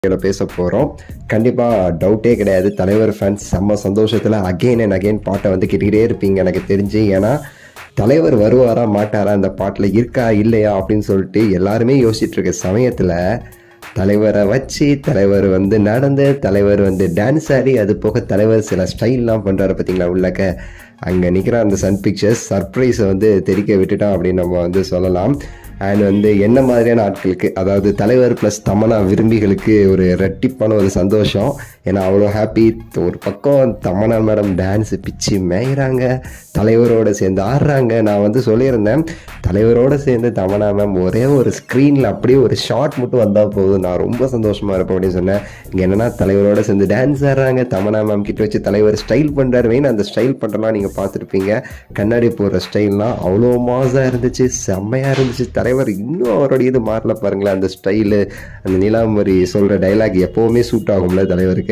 இதில் பேச போகிறோம் கண்டிப்பாக டவுட்டே கிடையாது தலைவர் ஃபேன்ஸ் செம்ம சந்தோஷத்தில் அகெயின் அண்ட் அகெயின் பாட்டை வந்து கேட்டுக்கிட்டே இருப்பீங்க எனக்கு தெரிஞ்சு ஏன்னா தலைவர் வருவாரா மாட்டாரா அந்த பாட்டில் இருக்கா இல்லையா அப்படின்னு சொல்லிட்டு எல்லாருமே யோசிச்சுட்டு இருக்க சமயத்தில் தலைவரை வச்சு தலைவர் வந்து நடந்து தலைவர் வந்து டான்ஸ் ஆடி அது போக தலைவர் சில ஸ்டைல்லாம் பண்ணுறாரு பார்த்தீங்களா உள்ளக்க அங்கே நிற்கிற அந்த சன் பிக்சர்ஸ் சர்ப்ரைஸை வந்து தெரிக்க விட்டுட்டான் அப்படின்னு நம்ம வந்து சொல்லலாம் அண்ட் வந்து என்ன மாதிரியான ஆட்களுக்கு அதாவது தலைவர் ப்ளஸ் தமனா விரும்பிகளுக்கு ஒரு ரெட்டிப்பான ஒரு சந்தோஷம் ஏன்னா அவ்வளோ ஹாப்பி ஒரு பக்கம் தமனா மேடம் டான்ஸ் பிச்சு மேய்கிறாங்க தலைவரோட சேர்ந்து ஆடுறாங்க நான் வந்து சொல்லியிருந்தேன் தலைவரோட சேர்ந்து தமனா மேம் ஒரே ஒரு ஸ்க்ரீனில் அப்படியே ஒரு ஷார்ட் மட்டும் வந்தால் போதும் நான் ரொம்ப சந்தோஷமாக இருப்பேன் அப்படின்னு சொன்னேன் இங்கே என்னன்னா தலைவரோட சேர்ந்து டான்ஸ் ஆடுறாங்க தமனா மேம் கிட்ட வச்சு தலைவர் ஸ்டைல் பண்ணுறாரு மெயின் அந்த ஸ்டைல் பண்ணுறலாம் நீங்கள் பார்த்துருப்பீங்க கண்ணாடி போடுற ஸ்டைல்லாம் அவ்வளோ மாசாக இருந்துச்சு செம்மையாக இருந்துச்சு தலைவர் இன்னும் அவரோட இது மாறல பாருங்களேன் அந்த ஸ்டைலு அந்த நிலாம்பரி சொல்கிற டைலாக் எப்போவுமே சூட் ஆகும்ல தலைவருக்கு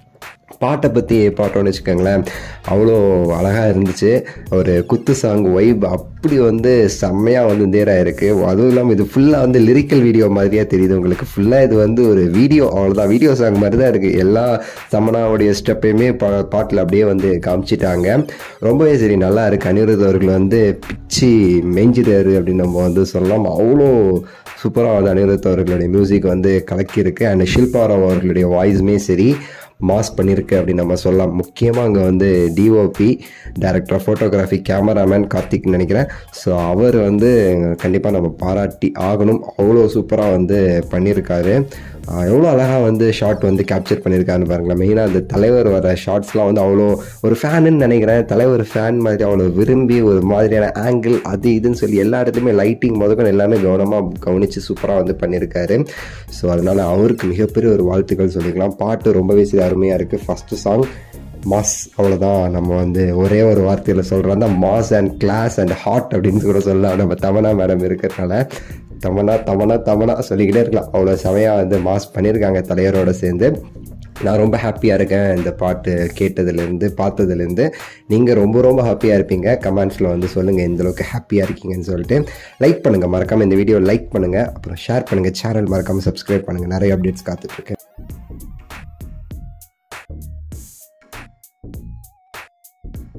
பாட்டை பற்றி பாட்டோன்னு வச்சுக்கோங்களேன் அவ்வளோ அழகாக இருந்துச்சு ஒரு குத்து சாங் வைப் அப்படி வந்து செம்மையாக வந்து தேராக இருக்குது அதுவும் இல்லாமல் இது ஃபுல்லாக வந்து லிரிக்கல் வீடியோ மாதிரியாக தெரியுது உங்களுக்கு ஃபுல்லாக இது வந்து ஒரு வீடியோ அவ்வளோதான் வீடியோ சாங் மாதிரி தான் இருக்குது எல்லா சமனாவுடைய ஸ்டெப்பையுமே பா பாட்டில் அப்படியே வந்து காமிச்சிட்டாங்க ரொம்பவே சரி நல்லா இருக்குது அனிருத் அவர்கள் வந்து பிச்சு மெஞ்சிட்டாரு அப்படின்னு நம்ம வந்து சொல்லலாம் அவ்வளோ சூப்பராக வந்து அனிருத் அவர்களுடைய மியூசிக் வந்து கலக்கியிருக்கு அண்ட் ஷில்பா ராவ் அவர்களுடைய வாய்ஸுமே சரி மாஸ் பண்ணியிருக்கு அப்படின்னு நம்ம சொல்லலாம் முக்கியமாக அங்கே வந்து DOP director of photography cameraman கார்த்திக்னு நினைக்கிறேன் ஸோ அவர் வந்து கண்டிப்பாக நம்ம பாராட்டி ஆகணும் அவ்வளோ சூப்பராக வந்து பண்ணியிருக்காரு எவ்வளோ அழகாக வந்து ஷார்ட் வந்து கேப்சர் பண்ணியிருக்காருன்னு பாருங்களேன் மெயினாக அந்த தலைவர் வர ஷார்ட்ஸ்லாம் வந்து அவ்வளோ ஒரு ஃபேனுன்னு நினைக்கிறேன் தலைவர் ஃபேன் மாதிரி அவ்வளோ விரும்பி ஒரு மாதிரியான ஆங்கிள் அது இதுன்னு சொல்லி எல்லா இடத்துலையுமே லைட்டிங் முதற்கொண்டு எல்லாமே கவனமாக கவனித்து சூப்பராக வந்து பண்ணியிருக்காரு ஸோ அதனால் அவருக்கு மிகப்பெரிய ஒரு வாழ்த்துக்கள் சொல்லிக்கலாம் பாட்டு ரொம்பவே சரி அருமையாக இருக்குது ஃபஸ்ட்டு சாங் மாஸ் அவ்வளோதான் நம்ம வந்து ஒரே ஒரு வார்த்தையில் சொல்கிறோம் தான் mass and class and hot அப்படின்னு கூட சொல்லலாம் நம்ம தமனா மேடம் இருக்கிறதுனால தமனா தமனா தமனா சொல்லிக்கிட்டே இருக்கலாம் அவ்வளோ செமையாக வந்து மாஸ் பண்ணியிருக்காங்க தலைவரோட சேர்ந்து நான் ரொம்ப ஹாப்பியாக இருக்கேன் இந்த பாட்டு கேட்டதுலேருந்து பார்த்ததுலேருந்து நீங்கள் ரொம்ப ரொம்ப ஹாப்பியாக இருப்பீங்க கமெண்ட்ஸில் வந்து சொல்லுங்கள் எந்த அளவுக்கு ஹாப்பியாக இருக்கீங்கன்னு சொல்லிட்டு லைக் பண்ணுங்கள் மறக்காமல் இந்த வீடியோ லைக் பண்ணுங்கள் அப்புறம் ஷேர் பண்ணுங்கள் சேனல் மறக்காமல் சப்ஸ்கிரைப் பண்ணுங்கள் நிறைய அப்டேட்ஸ் காத்துட்ருக்கேன்